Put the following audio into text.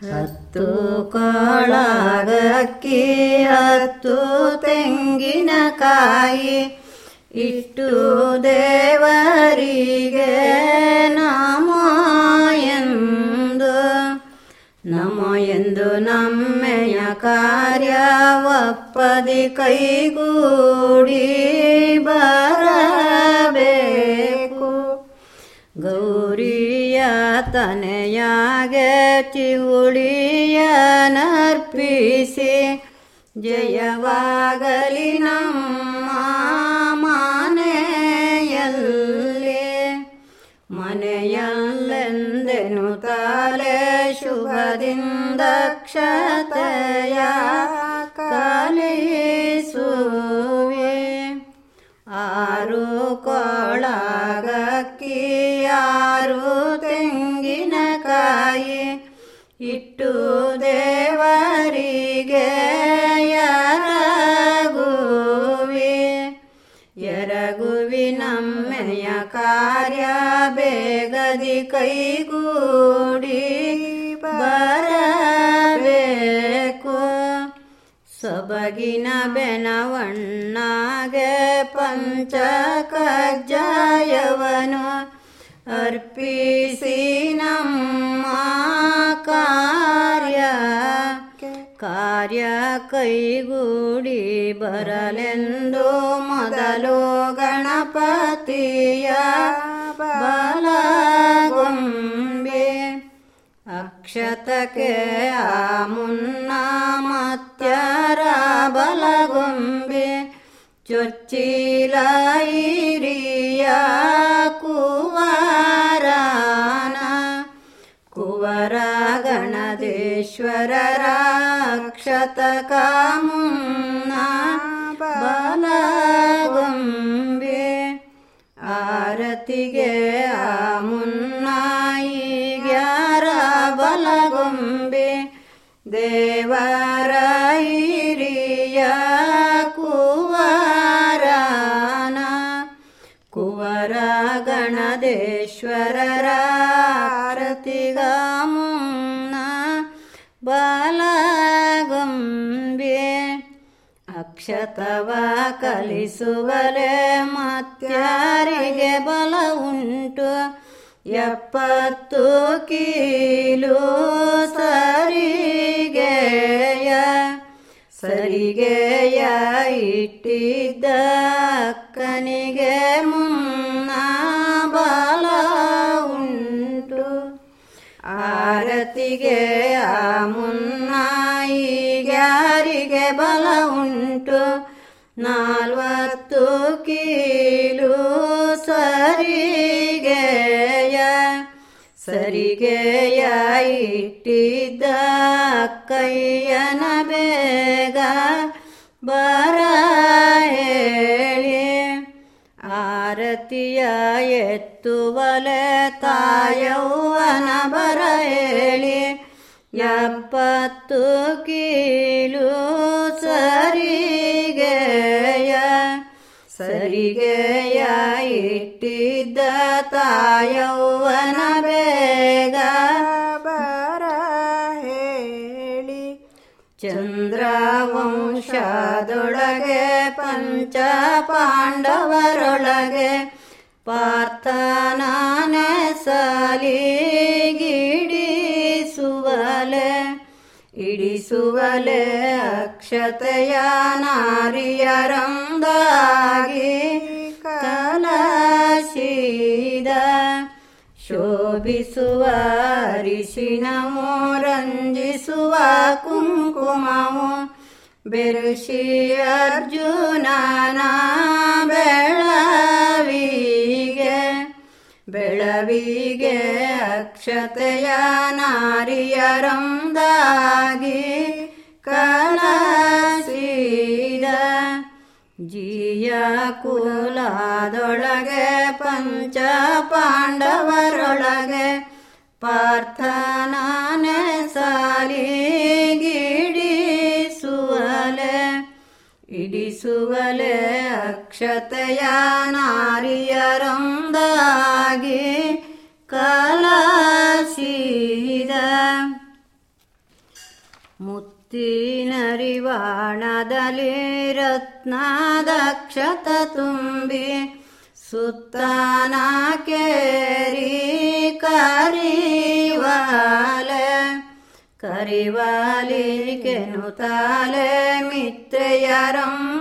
ಹತ್ತು ಕೊಳಗಕ್ಕಿ ಹತ್ತು ತೆಂಗಿನಕಾಯಿ ಇಟ್ಟು ದೇವರಿಗೆ ನಮೋ ಎಂದು ನಮೋ ಎಂದು ನಮ್ಮೆಯ ಕಾರ್ಯ ಒಪ್ಪದಿ ಕೈಗೂಡಿ ಬರಬೇಕು ಗೌರಿಯ ತನೆಯಾಗೆ ಚಿಗುಳಿಯ ನರ್ಪಿಸಿ ಜಯವಾಗಲಿ ನಮ್ಮ ಮನೆಯಲ್ಲಿ ಮನೆಯಲ್ಲೆಂದೆನು ತಾಲೆ ಶುಭದಿಂದ ಕ್ಷತೆಯ ಕಲಿಸುವೆ ಆರು ಕೊಳಗಕ್ಕಿ ಆರು ತೆಂಗಿನಕಾಯಿ ಇಟ್ಟು ದೇವರಿಗೆ ಎರಗುವಿ ಎರಗುವಿ ನಮ್ಮೆಯ ಕಾರ್ಯ ಬೇಗದಿ ಕೈಗೂಡಿ ಬರಬೇಕು ಸೊಬಗಿನ ಬೆನವಣ್ಣಗೆ ಪಂಚ ಕಜ್ಜಾಯವನು ಅರ್ಪಿಸಿ ನಮ್ಮ ಕಾರ್ಯ ಕಾರ್ಯ ಕೈಗೂಡಿ ಬರಲೆಂದು ಮೊದಲು ಗಣಪತಿಯ ಬಲಗೊಂಬೆ ಅಕ್ಷತಕ್ಕೆ ಆ ಮುನ್ನ ಮತ್ಯರ ಬಲಗೊಂಬೆ ಚೊಚ್ಚಿಲ ಹಿರಿಯ ಕುವರನ ಕುವರ ಗಣದೇಶ್ವರರ ಅಕ್ಷತಕ ಮುನ್ನ ಬಲಗೊಂಬೆ ಆರತಿಗೆ ಆ ಮುನ್ನ ಈಗ್ಯಾರ ಬಲಗೊಂಬೆ ದೇವರ ಹಿರಿಯ ಕುವರನ ಕುವರ ಗಣದೇಶ್ವರರ ಆರತಿಗ ಮುನ್ನ ಬಲಗೊಂಬೆ ಅಕ್ಷತವ ಕಲಿಸುವಲೆ ಮತ್ಯಾರಿಗೆ ಬಲ ಉಂಟು ಎಪ್ಪತ್ತು ಕೀಲು ಸರಿಗೆಯ ಸರಿಗೆಯ ಇಟ್ಟಿದ್ದ ಅಕ್ಕನಿಗೆ ಮುನ್ನ ಬಲ ಉಂಟು ಆರತಿಗೆ ಆ ಮುನ್ನ ಈಗ್ಯಾರಿಗೆ ಬಲ ಉಂಟು ನಾಲ್ವತ್ತು ಕೀಲು ಸರಿಗೆಯ ಸರಿಗೆಯ ಇಟ್ಟಿದ್ದ ಕೈಯನ ಬೇಗ ಬರ ಹೇಳಿ ಆರತಿಯ ಎತ್ತುವಲೆ ತಾಯವ್ವನ ಬರ ಹೇಳಿ ಎಪ್ಪತ್ತು ಕೀಲು ಸರಿಗೆಯ ಸರಿಗೆಯ ಇಟ್ಟಿದ್ದ ತಾಯವ್ವನ ಬೇಗ ಬರ ಹೇಳಿ ಚಂದ್ರವಂಶದೊಳಗೆ ಪಂಚ ಪಾಂಡವರೊಳಗೆ ಪಾರ್ಥನಾನೆ ಸಲಿಗಿಡಿಸುವಲೆ ಇಡಿಸುವಲೆ ಅಕ್ಷತೆಯ ನಾರಿಯರಂದಾಗಿ ಕಲಶಿದ ಶೋಭಿಸುವ ಅರಿಶಿಣವು ರಂಜಿಸುವ ಕುಂಕುಮವು ಬೆರುಶಿ ಅರ್ಜುನನ ಬೆಳವಿಗೆ ಬೆಳವಿಗೆ ಅಕ್ಷತೆಯ ನಾರಿಯರಂದಾಗಿ ಕಲಸಿದ ಜಿಯ ಕುಲದೊಳಗೆ ಪಂಚ ಪಾಂಡವರೊಳಗೆ ಪಾರ್ಥನಾನೆ ಸಾಲಿಗಿಡಿಸುವಲೆ ಇಡಿಸುವಲೆ ಅಕ್ಷತೆಯ ನಾರಿಯರೊಂದಾಗಿ ಕಲಸಿದ ಮುತ್ತಿನರಿವಾಣದಲ್ಲಿ ರತ್ನದಕ್ಷತ ತುಂಬಿ ಸುತ್ತಾನ ಕೇರಿ ಕರಿವಾಲೆ ಕರಿವಾಲಿ ಕೆನುತಾಲೆ ಮಿತ್ರೆಯರಂ